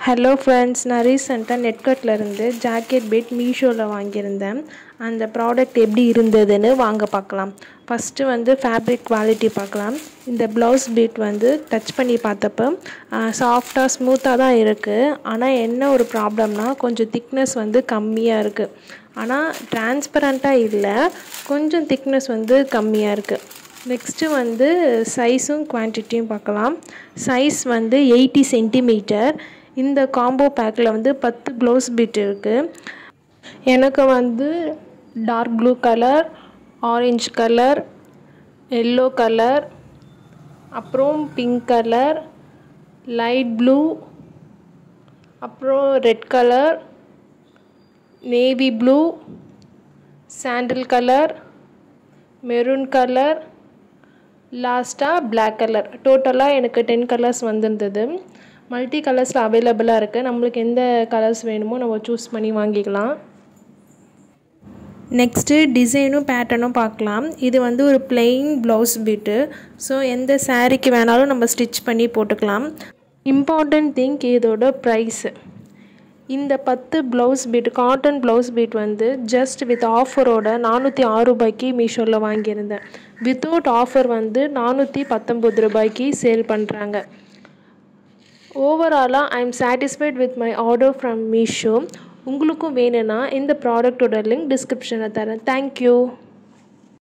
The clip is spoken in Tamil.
ஹலோ ஃப்ரெண்ட்ஸ் நான் ரீசெண்டாக நெட்கட்லேருந்து ஜாக்கெட் பெட் மீஷோவில் வாங்கியிருந்தேன் அந்த ப்ராடக்ட் எப்படி இருந்ததுன்னு வாங்க பார்க்கலாம் ஃபஸ்ட்டு வந்து ஃபேப்ரிக் குவாலிட்டி பார்க்கலாம் இந்த ப்ளவுஸ் பீட் வந்து டச் பண்ணி பார்த்தப்போ சாஃப்டாக ஸ்மூத்தாக தான் இருக்குது ஆனால் என்ன ஒரு ப்ராப்ளம்னா கொஞ்சம் திக்னஸ் வந்து கம்மியாக இருக்குது ஆனால் டிரான்ஸ்பரண்ட்டாக இல்லை கொஞ்சம் திக்னஸ் வந்து கம்மியாக இருக்குது நெக்ஸ்ட்டு வந்து சைஸும் குவான்டிட்டியும் பார்க்கலாம் சைஸ் வந்து எயிட்டி சென்டிமீட்டர் இந்த காம்போ பேக்கில் வந்து பத்து ப்ளவுஸ் பீட் இருக்குது எனக்கு வந்து dark blue colour orange colour yellow colour அப்புறம் பிங்க் கலர் லைட் ப்ளூ அப்புறம் red colour navy blue sandal colour maroon colour லாஸ்ட்டாக பிளாக் கலர் டோட்டலாக எனக்கு டென் கலர்ஸ் வந்திருந்தது மல்டி கலர்ஸில் அவைலபிளாக இருக்குது நம்மளுக்கு எந்த கலர்ஸ் வேணுமோ நம்ம சூஸ் பண்ணி வாங்கிக்கலாம் நெக்ஸ்ட்டு டிசைனும் பேட்டர்னும் பார்க்கலாம் இது வந்து ஒரு பிளெயின் ப்ளவுஸ் பீட்டு ஸோ எந்த சாரீக்கு வேணாலும் நம்ம ஸ்டிச் பண்ணி போட்டுக்கலாம் இம்பார்ட்டண்ட் திங் இதோட ப்ரைஸு இந்த பத்து blouse bit cotton blouse bit வந்து ஜஸ்ட் வித் ஆஃபரோட நானூற்றி ஆறு ரூபாய்க்கு மீஷோவில் வாங்கியிருந்தேன் வித்தவுட் ஆஃபர் வந்து நானூற்றி பத்தொம்பது ரூபாய்க்கு சேல் பண்ணுறாங்க ஓவராலாக I am satisfied with my order from Meesho உங்களுக்கும் வேணும்னா இந்த ப்ராடக்டோட லிங்க் டிஸ்கிரிப்ஷனில் தரேன் தேங்க்யூ